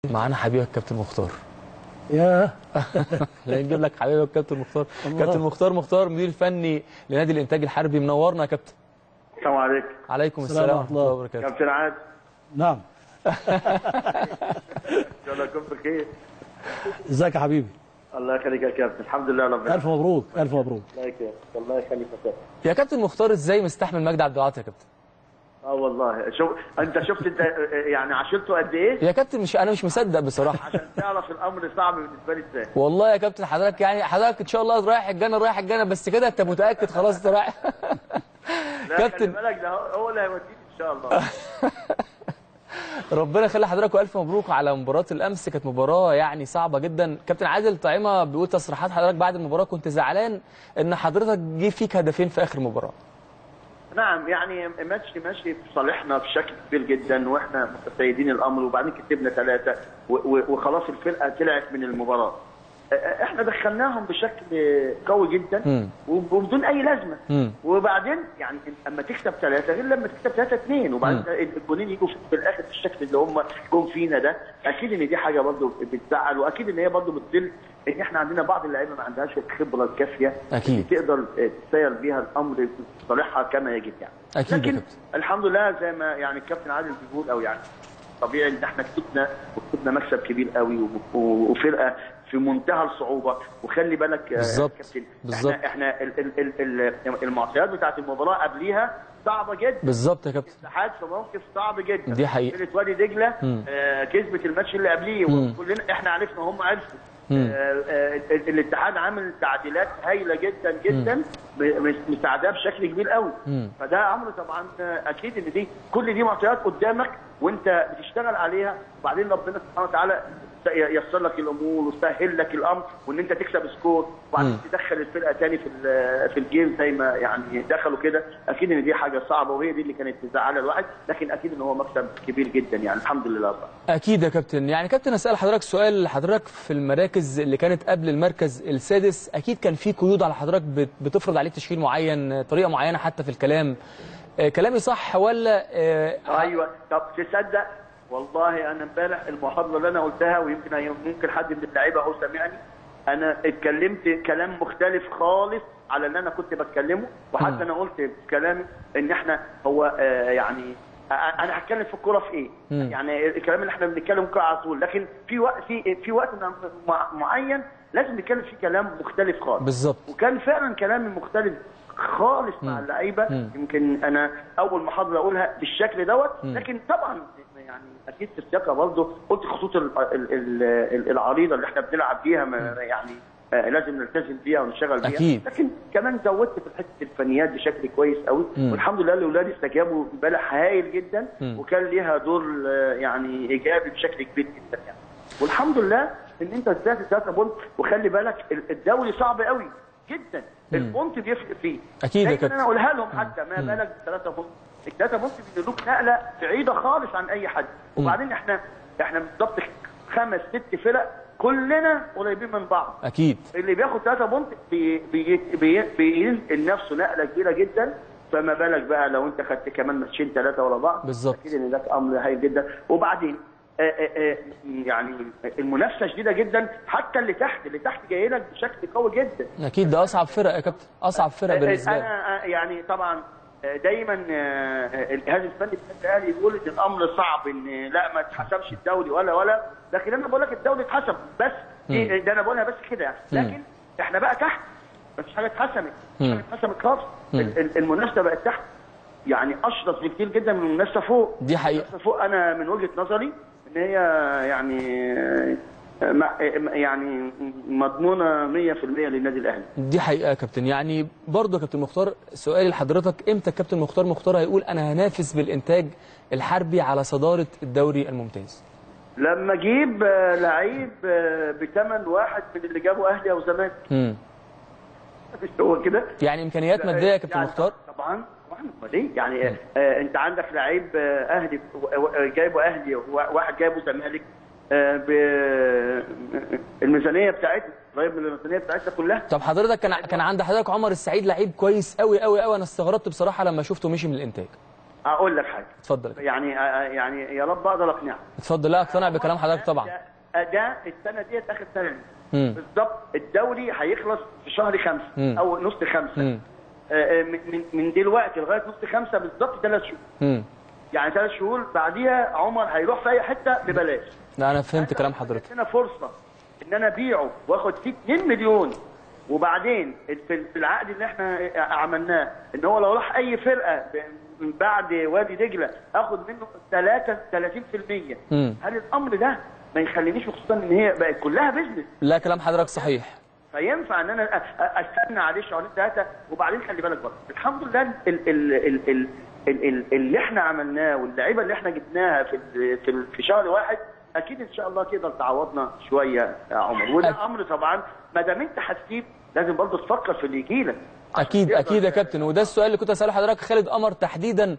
معانا حبيبك كابتن مختار يا لا نجيب لك حبيبك كابتن مختار كابتن مختار مختار مدير فني لنادي الانتاج الحربي منورنا يا كابتن السلام عليكم عليكم السلام السلام ورحمة ورحمه الله الله. وبركاته كابتن عاد نعم ان شاء الله يكون بخير ازيك يا حبيبي الله يخليك يا كابتن الحمد لله رب العالمين الف مبروك الف مبروك الله يكرمك الله يخليك يا كابتن يا كابتن مختار ازاي مستحمل مجدي عبد العاطي يا كابتن اه والله شوف انت شفت انت يعني عشرته قد ايه يا كابتن مش انا مش مصدق بصراحه عشان تعرف الامر صعب بالنسبه لي ازاي والله يا كابتن حضرتك يعني حضرتك ان شاء الله رايح الجنه رايح الجنه بس كده انت متاكد خلاص انت رايح لا كابتن. خلي بالك ده هو اللي هيوديك ان شاء الله ربنا يخلي حضرتك والف مبروك على مباراه الامس كانت مباراه يعني صعبه جدا كابتن عادل طعيمه بيقول تصريحات حضرتك بعد المباراه كنت زعلان ان حضرتك جه فيك هدفين في اخر مباراه نعم يعني ماشي ماشي في صالحنا بشكل كبير جدا واحنا متسيدين الامر وبعدين كسبنا ثلاثه و- و- وخلاص الفرقه طلعت من المباراه اه، احنا دخلناهم بشكل قوي جدا مم. وب- وبدون اي لازمه مم. وبعدين يعني اما تكسب ثلاثه غير لما تكسب ثلاثه اثنين وبعدين الجونين يجوا في- في الاخر بالشكل اللي هم جم فينا ده اكيد ان دي حاجه برضه بتزعل واكيد ان هي برضه بتدل ان احنا عندنا بعض اللعيبه ما عندهاش الخبره الكافيه أكيد. اللي تقدر اه، تسير بيها الامر في صالحها كما يجب يعني أكيد يا لكن كابتن. الحمد لله زي ما يعني الكابتن عادل بيقول او يعني طبيعي ان احنا كسبنا وكسبنا مكسب كبير قوي و- و- وفرقه في منتهى الصعوبه وخلي بالك آه، بالظبط. كابتن بالظبط. احنا احنا ال- ال- ال- ال- المعطيات بتاعت المباراه قبليها صعبه جدا بالظبط يا كابتن الاتحاد في موقف صعب جدا دي حقيقة. فرقه وادي دجله مم. آه كسبت الماتش اللي قبليه مم. وكلنا احنا عرفنا وهم عرفوا مم. آه آه ال- الاتحاد عامل تعديلات هايله جدا جدا ب- مس- مساعداه بشكل كبير قوي مم. فده امر طبعا آه، اكيد ان دي كل دي معطيات قدامك وانت بتشتغل عليها وبعدين ربنا سبحانه وتعالى ييسر لك الامور ويسهل لك الامر وان انت تكسب سكور وبعدين مم. تدخل الفرقه تاني في ال- في الجيم زي ما يعني دخلوا كده اكيد ان دي حاجه صعبه وهي دي اللي كانت مزعله الواحد لكن اكيد ان هو مكسب كبير جدا يعني الحمد لله طبعا. اكيد يا كابتن يعني كابتن اسال حضرتك سؤال حضرتك في المراكز اللي كانت قبل المركز السادس اكيد كان في قيود على حضرتك بت- بتفرض عليك تشكيل معين طريقه معينه حتى في الكلام آه، كلامي صح ولا آه، ايوه طب تصدق والله انا امبارح المحاضره اللي انا قلتها ويمكن هي- ممكن حد من اللعيبه اهو سمعني انا اتكلمت كلام مختلف خالص على اللي انا كنت بتكلمه وحتى انا قلت في كلامي ان احنا هو آه يعني آه، انا هتكلم في الكوره في ايه؟ مم. يعني الكلام اللي احنا بنتكلم كوره على طول لكن في وقت في في وقت مع- معين لازم نتكلم فيه كلام مختلف خالص بالظبط وكان فعلا كلامي مختلف خالص مع مم. اللعيبه مم. يمكن انا اول محاضره اقولها بالشكل دوت مم. لكن طبعا يعني اكيد في الثقه برضه قلت الخطوط ال- ال- ال- العريضه اللي احنا بنلعب بيها ما- يعني آه، لازم نلتزم بيها ونشتغل بيها أكيد. لكن كمان زودت في حته الفنيات بشكل كويس قوي مم. والحمد لله الاولاد استجابوا امبارح هايل جدا مم. وكان ليها دور آه، يعني ايجابي بشكل كبير جدا يعني والحمد لله ان انت طلعت 3 بونت وخلي بالك ال- الدوري صعب قوي جدا البونت بيفرق فيه أكيد يا دايماً كابتن. انا اقولها لهم حتى ما بالك بثلاثه بونت الثلاثه بونت بيدوك نقله بعيده خالص عن اي حد وبعدين احنا احنا بالظبط خمس ست فرق كلنا قريبين من بعض اكيد اللي بياخد 3 بونت بي بي بي بينقل نفسه نقله كبيره جدا فما بالك بقى لو انت خدت كمان ماتشين ثلاثه ورا بعض بالظبط. اكيد ان ده امر هايل جدا وبعدين آه، آه، آه، يعني المنافسه شديده جدا حتى اللي تحت اللي تحت جاي لك بشكل قوي جدا اكيد ده اصعب فرق يا كابتن اصعب فرق بالنسبه لي انا آه، يعني طبعا آه، دايما آه، الجهاز الفني في النادي الاهلي يقول ان الامر صعب ان لا ما اتحسبش الدوري ولا ولا لكن انا بقول لك الدوري اتحسب بس دي- ده انا بقولها بس كده يعني لكن احنا بقى تحت مفيش حاجه اتحسمت مفيش مم. حاجه اتحسمت خالص ال- ال- المنافسه بقت تحت يعني اشرس بكتير جدا من المنافسه فوق دي حقيقه المنافسه فوق انا من وجهه نظري ان هي يعني آه، مع- يعني مضمونه 100% للنادي الاهلي دي حقيقه يا كابتن يعني برضه يا كابتن مختار سؤالي لحضرتك امتى الكابتن مختار مختار هيقول انا هنافس بالانتاج الحربي على صداره الدوري الممتاز لما اجيب آه، لعيب آه، بثمن واحد من اللي جابوا اهلي او زمالك امم مش هو كده يعني امكانيات ماديه يا كابتن يعني مختار طبعا طبعا امال ايه يعني آه، آه انت عندك لعيب آه، اهلي و- و- جايبه اهلي وواحد جايبه زمالك آه، ب- الميزانيه بتاعتنا قريب من الميزانيه بتاعتنا كلها طب حضرتك كان كان عند حضرتك عمر السعيد لعيب كويس قوي قوي قوي انا استغربت بصراحه لما شفته مشي من الانتاج اقول لك حاجه اتفضل يعني يعني يا رب اقدر اقنعك اتفضل لا اقتنع بكلام حضرتك طبعا ده, ده السنه ديت اخر سنه مم. بالظبط الدوري هيخلص في شهر خمسة مم. او نص خمسة مم. آه، آه، من- من من دلوقتي لغايه نص خمسة بالظبط ثلاث شهور مم. يعني ثلاث شهور بعديها عمر هيروح في اي حته ببلاش لا انا فهمت كلام حضرتك هنا فرصه ان انا ابيعه واخد فيه 2 مليون وبعدين في في العقد اللي احنا عملناه ان هو لو راح اي فرقه ب- من بعد وادي دجله اخد منه 3 30% مم. هل الامر ده ما يخلينيش خصوصا ان هي بقت كلها بيزنس لا كلام حضرتك صحيح فينفع ان انا أ- أ- استنى عليه شهرين ثلاثه وبعدين خلي بالك برضه الحمد لله ال ال ال ال ال ال ال اللي احنا عملناه واللعيبه اللي احنا جبناها في ال- في, ال- في شهر واحد اكيد ان شاء الله تقدر تعوضنا شويه يا عمر أك- وده امر طبعا ما دام انت هتسيب لازم برضه تفكر في اللي يجي لك اكيد اكيد يا كابتن وده السؤال اللي كنت اساله حضرتك خالد قمر تحديدا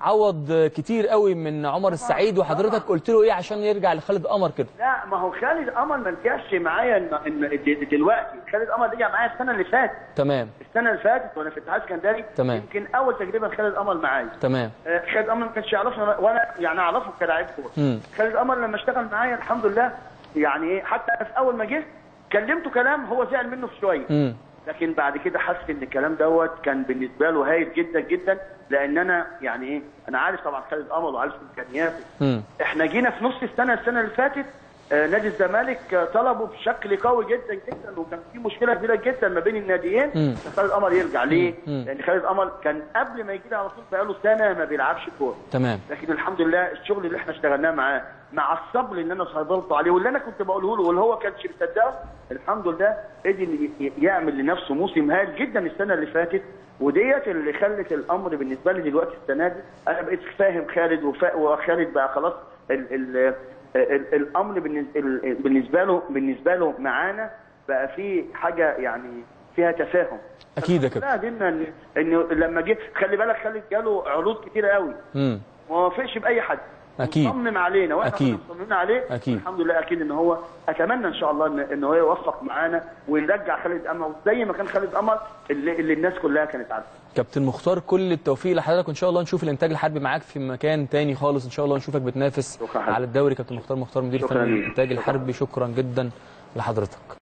عوض كتير قوي من عمر السعيد وحضرتك قلت له ايه عشان يرجع لخالد قمر كده لا ما هو خالد قمر ما رجعش معايا ان ان د- دلوقتي خالد قمر رجع معايا السنه اللي فاتت تمام السنه اللي فاتت وانا في اتحاد اسكندري تمام. يمكن اول تجربه خالد قمر معايا تمام آه، خالد قمر ما كانش يعرفني وأنا- وانا يعني اعرفه كلاعب كوره مم. خالد قمر لما اشتغل معايا الحمد لله يعني ايه حتى أنا في اول ما جه كلمته كلام هو زعل منه في شويه امم لكن بعد كده حس ان الكلام دوت كان بالنسبه له هايل جدا جدا لان انا يعني ايه انا عارف طبعا خالد قمر وعارف امكانياته امم احنا جينا في نص السنه السنه اللي فاتت آه، نادي الزمالك آه، طلبه بشكل قوي جدا جدا وكان في مشكله كبيره جدا ما بين الناديين مم. خالد قمر يرجع ليه؟ مم. لان خالد قمر كان قبل ما يجي لي على طول بقاله سنه ما بيلعبش كوره تمام لكن الحمد لله الشغل اللي احنا اشتغلناه معاه مع الصبر اللي انا صبرته عليه واللي انا كنت بقوله له واللي هو كانش مصدقه الحمد لله قدر ي- يعمل لنفسه موسم هايل جدا السنه اللي فاتت وديت اللي خلت الامر بالنسبه لي دلوقتي السنه دي انا بقيت فاهم خالد وفا- وخالد بقى خلاص ال ال ال الامر بالنسبه ال- بالنسبه له بالنسبه له معانا بقى في حاجه يعني فيها تفاهم اكيد يا كابتن لا قدرنا ان انه لما جه خلي بالك خالد جاله عروض كتيره قوي امم ما وافقش باي حد أكيد. مصمم علينا واحنا أكيد. كنا مصممين عليه أكيد. الحمد لله اكيد ان هو اتمنى ان شاء الله ان, إن هو يوفق معانا ويرجع خالد قمر زي ما كان خالد قمر اللي, اللي الناس كلها كانت عارفه كابتن مختار كل التوفيق لحضرتك وان شاء الله نشوف الانتاج الحربي معاك في مكان تاني خالص ان شاء الله نشوفك بتنافس شكرا حبيبي. على الدوري كابتن مختار مختار مدير شكرا فني ليك. الانتاج شكرا. الحربي شكرا جدا لحضرتك